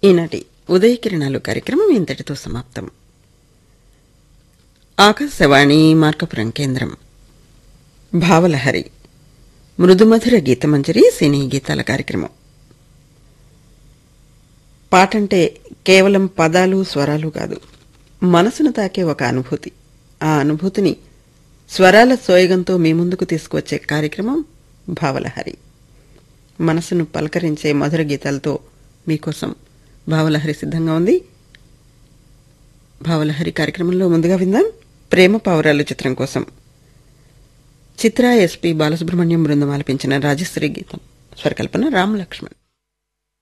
ఈనాటి ఉదయకిరణాలు కార్యక్రమం ఇంతటితో సమాప్తం ఆకాశవాణి మార్కపురం కేంద్రం భావలహరి మృదుమధుర గీతమంజరి సినీ గీతాల కార్యక్రమం పాటంటే కేవలం పదాలు స్వరాలు కాదు మనసును తాకే ఒక అనుభూతి ఆ అనుభూతిని స్వరాల సోయగంతో మీ ముందుకు తీసుకువచ్చే కార్యక్రమం భావలహరి మనసును పలకరించే మధుర గీతాలతో మీకోసం భావలహరి సిద్ధంగా ఉంది భావలహరి కార్యక్రమంలో ముందుగా విందాం ప్రేమ పావురాలు చిత్రం కోసం చిత్ర ఎస్పి బాలసుబ్రహ్మణ్యం బృందం ఆలపించిన రాజశ్రీ గీతం స్వరకల్పన రామ్ లక్ష్మణ్